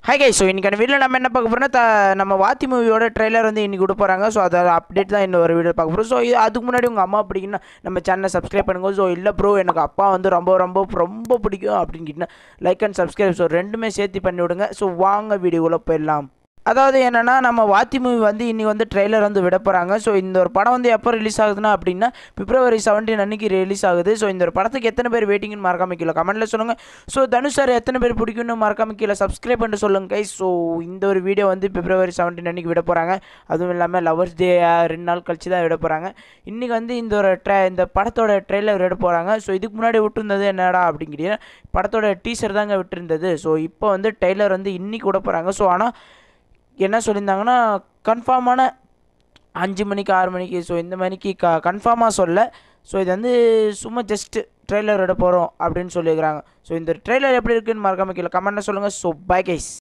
hi guys so இன்றைக்கான video நம்ம என்ன பார்க்க போகிறோம்னா த நம்ம வாத்தி மூவியோட ட்ரெய்லர் வந்து இன்றைக்கி கொடுக்க போகிறாங்க ஸோ அதை அப்டேட் தான் இன்னொரு வீடியோ பார்க்க போகிறோம் ஸோ இது அதுக்கு முன்னாடி உங்கள் அம்மா பிடிக்குன்னா நம்ம சேனலை சப்ஸ்கிரைப் பண்ணுங்க ஸோ இல்லை ப்ரோ எனக்கு அப்பா வந்து ரொம்ப ரொம்ப ரொம்ப பிடிக்கும் அப்படின்னு கேட்டிங்கன்னா லைக் அண்ட் சப்ஸ்கிரைப் ஸோ ரெண்டுமே சேர்த்து பண்ணி விடுங்க ஸோ வாங்க வீடியோக்குள்ளே போயிடலாம் அதாவது என்னென்னா நம்ம வாத்தி மூவி வந்து இன்றைக்கி வந்து ட்ரெய்லர் வந்து விட போகிறாங்க ஸோ இந்த ஒரு படம் வந்து எப்போ ரிலீஸ் ஆகுதுன்னா அப்படின்னா பிப்ரவரி செவன்டீன் அன்றைக்கி ரிலீஸ் ஆகுது ஸோ இந்த ஒரு படத்துக்கு எத்தனை பேர் வெயிட்டிங்னு மறக்காம கீழே கமெண்ட்டில் சொல்லுங்கள் ஸோ தனுஷ் சார் எத்தனை பேர் பிடிக்கும்னு மறக்காம கீழே சப்ஸ்கிரைப் பண்ணிட்டு சொல்லுங்கள் கைஸ் ஸோ இந்த ஒரு வீடியோ வந்து பிப்ரவரி செவன்டீன் அன்றைக்கி விட போகிறாங்க அதுவும் இல்லாமல் லவர்ஸ் டே ரெண்டு நாள் கழிச்சு தான் விட போகிறாங்க இன்றைக்கி வந்து இந்த ஒரு ட்ரை இந்த படத்தோட ட்ரெய்லர் விட போகிறாங்க ஸோ இதுக்கு முன்னாடி விட்டுருந்தது என்னடா அப்படிங்கிறீங்க படத்தோட டீசர் தாங்க விட்டுருந்தது ஸோ இப்போ வந்து ட்ரெய்லர் வந்து இன்றைக்கி விட போகிறாங்க ஸோ ஆனால் என்ன சொல்லியிருந்தாங்கன்னா கன்ஃபார்மான அஞ்சு மணிக்கு ஆறு மணிக்கு ஸோ இந்த மணிக்கு க கன்ஃபார்மாக சொல்ல ஸோ இது வந்து சும்மா ஜஸ்ட்டு ட்ரெய்லர் விட போகிறோம் அப்படின்னு சொல்லியிருக்கிறாங்க ஸோ இந்த ட்ரெய்லர் எப்படி இருக்குன்னு மறக்காம கீழே கமெண்ட்டில் சொல்லுங்கள் ஸோ பை கைஸ்